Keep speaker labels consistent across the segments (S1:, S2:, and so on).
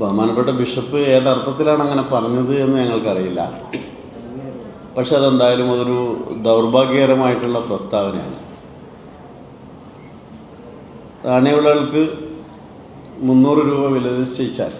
S1: ബഹുമാനപ്പെട്ട ബിഷപ്പ് ഏതർത്ഥത്തിലാണ് അങ്ങനെ പറഞ്ഞത് എന്ന് ഞങ്ങൾക്കറിയില്ല പക്ഷെ അതെന്തായാലും അതൊരു ദൗർഭാഗ്യകരമായിട്ടുള്ള പ്രസ്താവനയാണ് നാണ്യവിളകൾക്ക് മുന്നൂറ് രൂപ വില നിശ്ചയിച്ചാൽ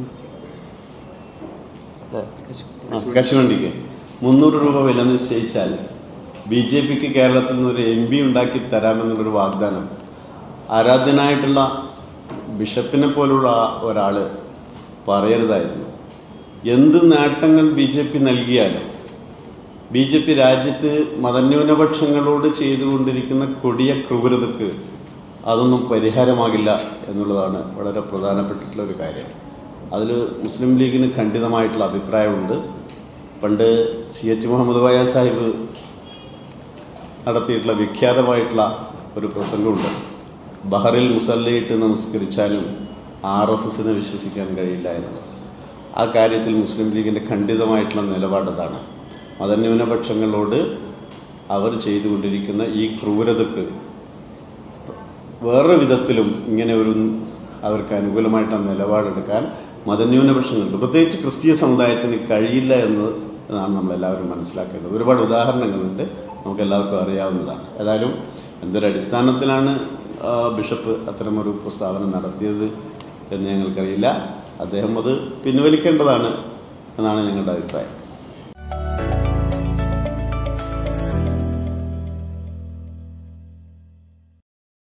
S1: ആ, കശുവണ്ടിക്ക് മുന്നൂറ് രൂപ വില നിശ്ചയിച്ചാൽ ബി ജെ പിക്ക് കേരളത്തിൽ നിന്ന് ഒരു എം പി ഉണ്ടാക്കി തരാമെന്നുള്ളൊരു വാഗ്ദാനം ആരാധ്യനായിട്ടുള്ള ബിഷപ്പിനെ പോലുള്ള ഒരാൾ പറയരുതായിരുന്നു എന്ത് നേട്ടങ്ങൾ ബി ജെ പി നൽകിയാലും ബി ജെ പി രാജ്യത്ത് മതന്യൂനപക്ഷങ്ങളോട് ചെയ്തുകൊണ്ടിരിക്കുന്ന കൊടിയ ക്രൂരതക്ക് അതൊന്നും പരിഹാരമാകില്ല എന്നുള്ളതാണ് വളരെ പ്രധാനപ്പെട്ടിട്ടുള്ള ഒരു കാര്യം അതിൽ മുസ്ലിം ലീഗിന് ഖണ്ഡിതമായിട്ടുള്ള അഭിപ്രായമുണ്ട് പണ്ട് സി എച്ച് മുഹമ്മദ് വായ സാഹിബ് നടത്തിയിട്ടുള്ള വിഖ്യാതമായിട്ടുള്ള ഒരു പ്രസംഗമുണ്ട് ബഹറിൽ മുസല്ലയിട്ട് നമസ്കരിച്ചാലും ആർ എസ് എസിനെ വിശ്വസിക്കാൻ കഴിയില്ല എന്നുള്ളത് ആ കാര്യത്തിൽ മുസ്ലിം ലീഗിൻ്റെ ഖണ്ഡിതമായിട്ടുള്ള നിലപാടതാണ് മതന്യൂനപക്ഷങ്ങളോട് അവർ ചെയ്തുകൊണ്ടിരിക്കുന്ന ഈ ക്രൂരതക്ക് വേറൊരു വിധത്തിലും ഇങ്ങനെ ഒരു അവർക്ക് അനുകൂലമായിട്ടുള്ള നിലപാടെടുക്കാൻ മതന്യൂനപക്ഷങ്ങൾക്ക് പ്രത്യേകിച്ച് ക്രിസ്തീയ സമുദായത്തിന് കഴിയില്ല എന്ന് ആണ് നമ്മളെല്ലാവരും മനസ്സിലാക്കേണ്ടത് ഒരുപാട് ഉദാഹരണങ്ങളുണ്ട് നമുക്ക് എല്ലാവർക്കും അറിയാവുന്നതാണ് ഏതായാലും എന്തൊരു അടിസ്ഥാനത്തിലാണ് ആ, ബിഷപ്പ് അത്തരമൊരു പ്രസ്താവന നടത്തിയത് എന്ന് ഞങ്ങൾക്കറിയില്ല അദ്ദേഹം അത് പിൻവലിക്കേണ്ടതാണ് എന്നാണ് ഞങ്ങളുടെ അഭിപ്രായം